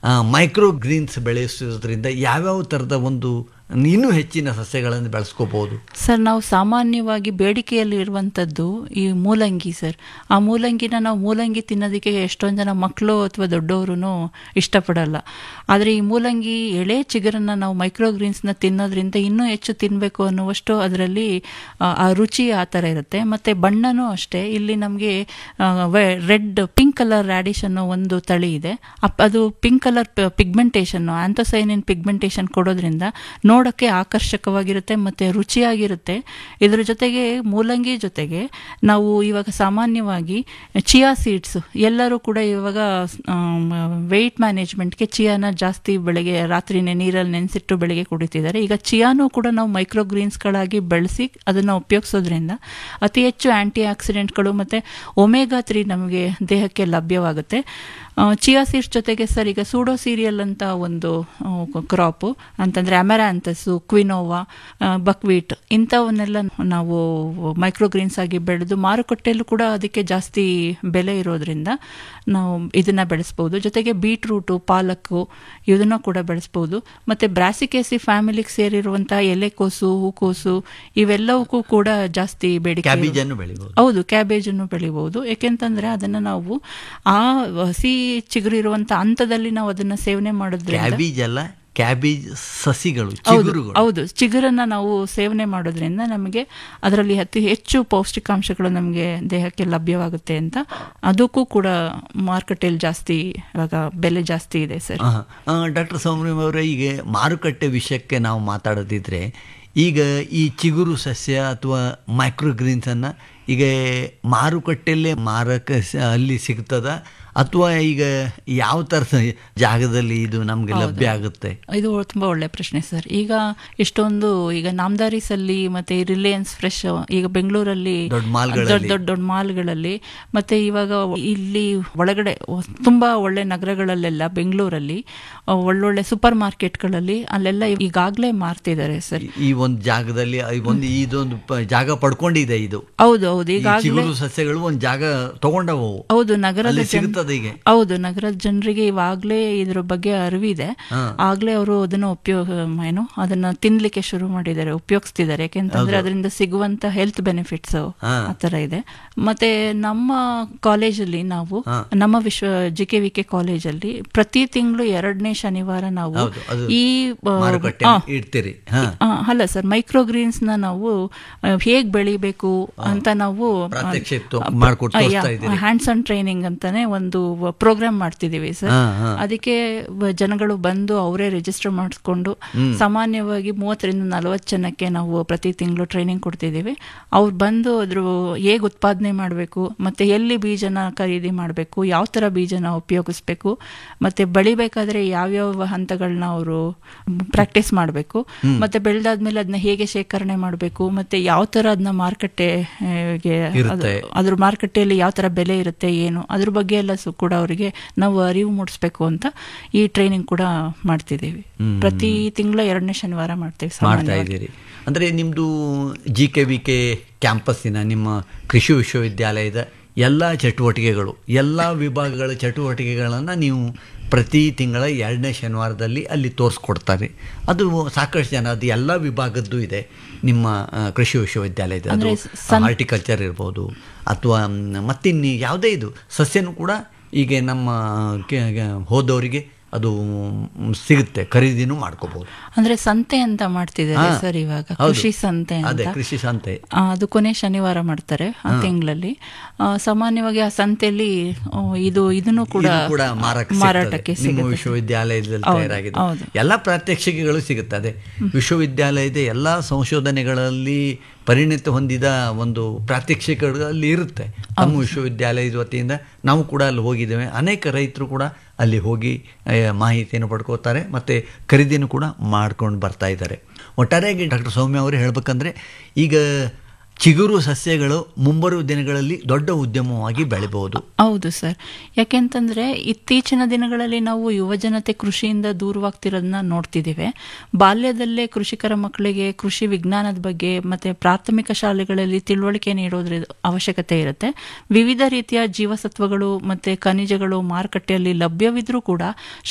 Micro Green's ಬೆಳೆಸೋದ್ರಿಂದ ಯಾವ್ಯಾವ ಥರದ ಒಂದು ಇನ್ನೂ ಹೆಚ್ಚಿನ ಸಸ್ಯಗಳನ್ನು ಬೆಳೆಸ್ಕೋಬಹುದು ಸರ್ ನಾವು ಸಾಮಾನ್ಯವಾಗಿ ಬೇಡಿಕೆಯಲ್ಲಿ ಇರುವಂಥದ್ದು ಈ ಮೂಲಂಗಿ ಸರ್ ಆ ಮೂಲಂಗಿನ ನಾವು ಮೂಲಂಗಿ ತಿನ್ನೋದಕ್ಕೆ ಎಷ್ಟೊಂದು ಜನ ಮಕ್ಕಳು ಅಥವಾ ದೊಡ್ಡವರು ಇಷ್ಟಪಡಲ್ಲ ಆದರೆ ಈ ಮೂಲಂಗಿ ಎಳೆ ಚಿಗುರನ್ನು ನಾವು ಮೈಕ್ರೋಗ್ರೀನ್ಸ್ನ ತಿನ್ನೋದ್ರಿಂದ ಇನ್ನೂ ಹೆಚ್ಚು ತಿನ್ನಬೇಕು ಅನ್ನುವಷ್ಟು ಅದರಲ್ಲಿ ಆ, ಆ ರುಚಿ ಆ ಥರ ಇರುತ್ತೆ ಮತ್ತು ಬಣ್ಣನೂ ಅಷ್ಟೇ ಇಲ್ಲಿ ನಮಗೆ ರೆಡ್ ಪಿಂಕ್ ಕಲರ್ ರ್ಯಾಡಿಶ್ ಅನ್ನೋ ಒಂದು ತಳಿ ಇದೆ ಅಪ್- ಅದು ಪಿಂಕ್ ಕಲರ್ ಪಿಗ್ಮೆಂಟೇಷನ್ನು ಆಂಥೋಸೈನಿನ್ ಪಿಗ್ಮೆಂಟೇಷನ್ ಕೊಡೋದ್ರಿಂದ ನೋಡೋಕ್ಕೆ ಆಕರ್ಷಕವಾಗಿರುತ್ತೆ ಮತ್ತು ರುಚಿಯಾಗಿರುತ್ತೆ ಇದರ ಜೊತೆಗೆ ಮೂಲಂಗಿ ಜೊತೆಗೆ ನಾವು ಇವಾಗ ಸಾಮಾನ್ಯವಾಗಿ ಚಿಯಾ ಸೀಡ್ಸ್ ಎಲ್ಲರೂ ಕೂಡ ಇವಾಗ ವೆಯ್ಟ್ ಮ್ಯಾನೇಜ್ಮೆಂಟ್ಗೆ ಚಿಯಾನ ಜಾಸ್ತಿ ಬೆಳಗ್ಗೆ ರಾತ್ರಿನೇ ನೀರಲ್ಲಿ ನೆನೆಸಿಟ್ಟು ಬೆಳಗ್ಗೆ ಕುಡಿತಿದ್ದಾರೆ ಈಗ ಚಿಯಾನು ಕೂಡ ನಾವು ಮೈಕ್ರೋಗ್ರೀನ್ಸ್ಗಳಾಗಿ ಬೆಳೆಸಿ ಅದನ್ನು ಉಪಯೋಗಿಸೋದ್ರಿಂದ ಅತಿ ಹೆಚ್ಚು ಆಂಟಿ ಆಕ್ಸಿಡೆಂಟ್ಗಳು ಮತ್ತು ಒಮೆಗಾ ತ್ರೀ ನಮಗೆ ದೇಹಕ್ಕೆ ಲಭ್ಯವಾಗುತ್ತೆ ಚಿಯಾ ಸೀಡ್ಸ್ ಜೊತೆಗೆ ಸರ್ ಈಗ ಸೂಡೋ ಸೀರಿಯಲ್ ಅಂತ ಒಂದು ಕ್ರಾಪು ಅಂತಂದರೆ ಅಮೆರಾಂಥಸ್ಸು ಕ್ವಿನೋವಾ ಬಕ್ವೀಟ್ ಇಂಥವನ್ನೆಲ್ಲ ನಾವು ಮೈಕ್ರೋಗ್ರೀನ್ಸ್ ಆಗಿ ಬೆಳೆದು ಮಾರುಕಟ್ಟೆಯಲ್ಲೂ ಕೂಡ ಅದಕ್ಕೆ ಜಾಸ್ತಿ ಬೆಲೆ ಇರೋದ್ರಿಂದ ನಾವು ಇದನ್ನು ಬೆಳೆಸ್ಬೋದು ಜೊತೆಗೆ ಬೀಟ್ರೂಟು ಪಾಲಕ್ಕು ಇದನ್ನು ಕೂಡ ಬೆಳೆಸ್ಬೋದು ಮತ್ತು ಬ್ರಾಸಿಕೇಸಿ ಫ್ಯಾಮಿಲಿಗೆ ಸೇರಿರುವಂಥ ಎಲೆಕೋಸು ಹೂಕೋಸು ಇವೆಲ್ಲವಕ್ಕೂ ಕೂಡ ಜಾಸ್ತಿ ಬೇಡಿಕೆ ಇರೋ- ಕ್ಯಾಬೇಜನ್ನು ಬೆಳಿಬಹುದು ಹೌದು ಕ್ಯಾಬೇಜನ್ನು ಬೆಳಿಬಹುದು ಯಾಕೆಂತಂದ್ರೆ ಅದನ್ನ ನಾವು ಆ ಹಸಿ ಚಿಗುರು ಇರುವಂತ ಹಂತದಲ್ಲಿ ನಾವು ಅದನ್ನ ಸೇವನೆ ಮಾಡೋದ್ರಿಂದ ಕ್ಯಾಬೇಜ್ ಅಲ್ಲ ಕ್ಯಾಬೇಜ್ ಸಸಿಗಳು ಹೌದು ಚಿಗುರುಗಳು ಹೌದು ಚಿಗುರನ್ನ ನಾವು ಸೇವನೆ ಮಾಡೋದ್ರಿಂದ ನಮಗೆ ಅದರಲ್ಲಿ ಅತಿ ಹೆಚ್ಚು ಪೌಷ್ಟಿಕಾಂಶಗಳು ನಮಗೆ ದೇಹಕ್ಕೆ ಲಭ್ಯವಾಗುತ್ತೆ ಅಂತ ಅದಕ್ಕೂ ಕೂಡ ಮಾರುಕಟ್ಟೆಯಲ್ಲಿ ಜಾಸ್ತಿ ಇವಾಗ ಬೆಲೆ ಜಾಸ್ತಿ ಇದೆ ಸರ್ ಡಾಕ್ಟರ್ ಸೌಮ್ಯ ಅವರೇ ಈಗ ಮಾರುಕಟ್ಟೆ ವಿಷಯಕ್ಕೆ ನಾವು ಮಾತಾಡೋದಿದ್ರೆ ಈಗ ಈ ಚಿಗುರು ಸಸ್ಯ ಅಥವಾ ಮೈಕ್ರೋಗ್ರೀನ್ಸನ್ನು ಈಗ ಮಾರುಕಟ್ಟೆಯಲ್ಲೇ ಮಾರಕ ಅಲ್ಲಿ ಸಿಗ್ತದ ಅಥವಾ ಈಗ ಯಾವ ಥರದ ಜಾಗದಲ್ಲಿ ಇದು ನಮಗೆ ಲಭ್ಯ ಆಗುತ್ತೆ ಇದು ತುಂಬಾ ಒಳ್ಳೆ ಪ್ರಶ್ನೆ ಸರ್ ಈಗ ಎಷ್ಟೊಂದು ಈಗ ನಾಮದಾರಿಸ್ ಅಲ್ಲಿ ಮತ್ತೆ ರಿಲಯನ್ಸ್ ಫ್ರೆಶ್ ಈಗ ಬೆಂಗಳೂರಲ್ಲಿ ದೊಡ್ಡ ಮಾಲ್ಗಳಲ್ಲಿ. ದೊಡ್ಡ ದೊಡ್ಡ ದೊಡ್ಡ ಮಾಲ್ಗಳಲ್ಲಿ ಮತ್ತೆ ಇವಾಗ ಇಲ್ಲಿ ಒಳಗಡೆ ತುಂಬಾ ಒಳ್ಳೆ ನಗರಗಳಲ್ಲೆಲ್ಲ ಬೆಂಗಳೂರಲ್ಲಿ ಆ, ಒಳ್ಳೊಳ್ಳೆ ಸೂಪರ್ ಮಾರ್ಕೆಟ್ಗಳಲ್ಲಿ ಅಲ್ಲೆಲ್ಲ ಈಗಾಗಲೇ ಮಾರ್ತಿದ್ದಾರೆ ಸರ್ ಈ ಒಂದು ಜಾಗದಲ್ಲಿ ಈ ಒಂದು ಇದೊಂದು ಪ- ಜಾಗ ಪಡ್ಕೊಂಡಿದೆ ಇದು ಹೌದು ಹೌದು ಈ ಈಗಾಗಲೇ ಚಿಗುರು ಸಸ್ಯಗಳು ಒಂದು ಜಾಗ ತಗೊಂಡವು ಹೌದು ನಗರದ ಅಲ್ಲಿ ಜನ- ಸಿಗುತ್ತದೆ ಈಗ ಹೌದು ನಗರದ ಜನರಿಗೆ ಇವಾಗ್ಲೇ ಇದ್ರ ಬಗ್ಗೆ ಅರಿವಿದೆ ಆಗ್ಲೇ ಅವರು ಅದನ್ನ ಉಪಯೋಗ ಏನು ಅದನ್ನ ತಿನ್ಲಿಕ್ಕೆ ಶುರು ಮಾಡಿದ್ದಾರೆ ಉಪಯೋಗಿಸ್ತಿದ್ದಾರೆ ಯಾಕೆಂತಂದ್ರೆ ಅದರಿಂದ ಸಿಗುವಂತ ಹೆಲ್ತ್ ಬೆನಿಫಿಟ್ಸ್ ಹಾ. ಆತರ ಇದೆ ಮತ್ತೆ ನಮ್ಮ ಕಾಲೇಜಲ್ಲಿ ನಾವು ನಮ್ಮ ವಿಶ್ವ ಜಿ ಕೆ ವಿ ಕೆ ಕಾಲೇಜಲ್ಲಿ ಪ್ರತಿ ತಿಂಗಳು ಎರಡನೇ ಶನಿವಾರ ನಾವು ಹೌದು, ಅದು ಈ ಆ, ಮಾರುಕಟ್ಟೆ ಆ, ಇಡ್ತೀರಿ ಹಾ ಆ, ಅಲ್ಲ ಸರ್ ಮೈಕ್ರೋಗ್ರೀನ್ಸ್ ನ ನಾವು ಹೇಗ್ ಬೆಳಿಬೇಕು ಅಂತ ನಾವು ಪ್ರಾತ್ಯಕ್ಷಿಕೆ ಮಾಡ್ಕೊಟ್ಟು ತೋರಿಸ್ತಾ ಇದ್ದೀರಿ. ಹ್ಯಾಂಡ್ಸ್ ಆನ್ ಟ್ರೈನಿಂಗ್ ಅಂತಾನೆ ಒಂದು ಪ್ರೋಗ್ರಾಮ್ ಮಾಡ್ತಿದೀವಿ ಸರ್ ಹಾ, ಹಾ. ಅದಕ್ಕೆ ವ- ಜನಗಳು ಬಂದು ಅವರೇ ರಿಜಿಸ್ಟರ್ ಮಾಡಿಸ್ಕೊಂಡು ಸಾಮಾನ್ಯವಾಗಿ ಮೂವತ್ತರಿಂದ ನಲವತ್ತು ಜನಕ್ಕೆ ನಾವು ಪ್ರತಿ ತಿಂಗಳು ಟ್ರೈನಿಂಗ್ ಕೊಡ್ತಿದ್ದೀವಿ ಅವ್ರು ಬಂದು ಅದ್ರ ಹೇಗೆ ಉತ್ಪಾದನೆ ಮಾಡಬೇಕು ಮತ್ತೆ ಎಲ್ಲಿ ಬೀಜನ ಖರೀದಿ ಮಾಡಬೇಕು ಯಾವ ಥರ ಬೀಜನ ಉಪಯೋಗಿಸ್ಬೇಕು ಮತ್ತೆ ಬೆಳಿಬೇಕಾದ್ರೆ ಯಾವ್ಯಾವ ಹಂತಗಳನ್ನ ಅವರು ಪ್ರಾಕ್ಟೀಸ್ ಮಾಡಬೇಕು ಮತ್ತೆ ಬೆಳೆದಾದ್ಮೇಲೆ ಅದನ್ನ ಹೇಗೆ ಶೇಖರಣೆ ಮಾಡಬೇಕು ಮತ್ತೆ ಯಾವ ಥರ ಅದನ್ನ ಮಾರುಕಟ್ಟೆಗೆ ಇರುತ್ತೆ. ಅದು- ಅದ್ರ ಮಾರುಕಟ್ಟೆಯಲ್ಲಿ ಯಾವ ಥರ ಬೆಲೆ ಇರುತ್ತೆ ಏನು ಅದ್ರ ಬಗ್ಗೆ ಎಲ್ಲ ಸು ಕೂಡ ಅವರಿಗೆ ನಾವು ಅರಿವು ಮೂಡಿಸ್ಬೇಕು ಅಂತ ಈ ಟ್ರೈನಿಂಗ್ ಕೂಡ ಮಾಡ್ತಿದ್ದೀವಿ ಪ್ರತಿ ತಿಂಗಳ ಎರಡನೇ ಶನಿವಾರ ಮಾಡ್ತೀವಿ ಮಾಡ್ತಾ ಸಾಮಾನ್ಯವಾಗಿ. ಇದ್ದೀರಿ ಅಂದರೆ ನಿಮ್ಮದು ಜಿ ಕೆ ವಿ ಕೆ ಕ್ಯಾಂಪಸ್ಸಿನ ನಿಮ್ಮ ಕೃಷಿ ವಿಶ್ವವಿದ್ಯಾಲಯದ ಎಲ್ಲ ಚಟುವಟಿಕೆಗಳು ಎಲ್ಲ ವಿಭಾಗಗಳ ಚಟುವಟಿಕೆಗಳನ್ನು ನೀವು ಪ್ರತಿ ತಿಂಗಳ ಎರಡನೇ ಶನಿವಾರದಲ್ಲಿ ಅಲ್ಲಿ ತೋರಿಸ್ಕೊಡ್ತಾರೆ ಅದು ಸಾಕಷ್ಟು ಜನ ಅದು ಎಲ್ಲ ವಿಭಾಗದ್ದು ಇದೆ ನಿಮ್ಮ ಆ, ಕೃಷಿ ವಿಶ್ವವಿದ್ಯಾಲಯದ ಅದು ಅಂದ್ರೆ ಸಂ- ಹಾರ್ಟಿಕಲ್ಚರ್ ಇರ್ಬೋದು ಅಥವಾ ಮತ್ತಿನ್ನು ಯಾವುದೇ ಇದು ಸಸ್ಯನೂ ಕೂಡ ಈಗ ನಮ್ಮ ಕೆ- ಕೆ- ಹೋದವರಿಗೆ ಅದು ಮ್, ಸಿಗುತ್ತೆ ಖರೀದಿನೂ ಮಾಡ್ಕೋಬಹುದು ಅಂದ್ರೆ ಸಂತೆ ಅಂತ ಮಾಡ್ತಿದ್ದಾರೆ ಹಾ. ಸರ್ ಇವಾಗ ಹೌದು. ಕೃಷಿ ಸಂತೆ ಅದೇ ಅಂತ ಕೃಷಿ ಸಂತೆ ಆ, ಅದು ಕೊನೆ ಶನಿವಾರ ಮಾಡ್ತಾರೆ ಆ ತಿಂಗಳಲ್ಲಿ ಆ, ಸಾಮಾನ್ಯವಾಗಿ ಆ ಸಂತೆಯಲ್ಲಿ ಆ, ಇದು ಇದನ್ನು ಕೂಡ ಇದು ಕೂಡ ಮಾರಕ ಮಾರಾಟಕ್ಕೆ ನಿಮ್ಮ ಸಿಗುತ್ತೆ ವಿಶ್ವವಿದ್ಯಾಲಯದಲ್ಲಿ ಹೌದು, ತಯಾರಾಗಿದೆ ಹೌದು. ಎಲ್ಲ ಪ್ರಾತ್ಯಕ್ಷಿಕೆಗಳು ಸಿಗುತ್ತದೆ ವಿಶ್ವವಿದ್ಯಾಲಯದ ಎಲ್ಲ ಸಂಶೋಧನೆಗಳಲ್ಲಿ ಪರಿಣಿತಿ ಹೊಂದಿದ ಒಂದು ಪ್ರಾತ್ಯಕ್ಷಿಕೆಗಳು ಅಲ್ಲಿ ಇರುತ್ತೆ ನಮ್ಮ ವಿಶ್ವವಿದ್ಯಾಲಯದ ವತಿಯಿಂದ ನಾವು ಕೂಡ ಅಲ್ಲಿ ಹೋಗಿದ್ದೇವೆ ಅನೇಕ ರೈತರು ಕೂಡ ಅಲ್ಲಿ ಹೋಗಿ ಆ, ಮಾಹಿತಿಯನ್ನು ಪಡ್ಕೋತಾರೆ ಮತ್ತು ಖರೀದಿನೂ ಕೂಡ ಮಾಡ್ಕೊಂಡು ಬರ್ತಾ ಇದ್ದಾರೆ ಒಟ್ಟಾರೆಯಾಗಿ ಡಾಕ್ಟರ್ ಸೌಮ್ಯ ಅವರು ಹೇಳ್ಬೇಕಂದ್ರೆ ಈಗ ಚಿಗುರು ಸಸ್ಯಗಳು ಮುಂಬರುವ ದಿನಗಳಲ್ಲಿ ದೊಡ್ಡ ಉದ್ಯಮವಾಗಿ ಬೆಳಿಬಹುದು ಹೌದು ಸರ್ ಯಾಕೆಂತಂದ್ರೆ ಇತ್ತೀಚಿನ ದಿನಗಳಲ್ಲಿ ನಾವು ಯುವಜನತೆ ಕೃಷಿಯಿಂದ ದೂರವಾಗ್ತಿರೋದನ್ನ ನೋಡ್ತಿದ್ದೀವಿ ಬಾಲ್ಯದಲ್ಲೇ ಕೃಷಿಕರ ಮಕ್ಕಳಿಗೆ ಕೃಷಿ ವಿಜ್ಞಾನದ ಬಗ್ಗೆ ಮತ್ತೆ ಪ್ರಾಥಮಿಕ ಶಾಲೆಗಳಲ್ಲಿ ತಿಳುವಳಿಕೆ ನೀಡೋದ್ರ ಅವಶ್ಯಕತೆ ಇರುತ್ತೆ ವಿವಿಧ ರೀತಿಯ ಜೀವಸತ್ವಗಳು ಮತ್ತೆ ಖನಿಜಗಳು ಮಾರುಕಟ್ಟೆಯಲ್ಲಿ ಲಭ್ಯವಿದ್ರೂ ಕೂಡ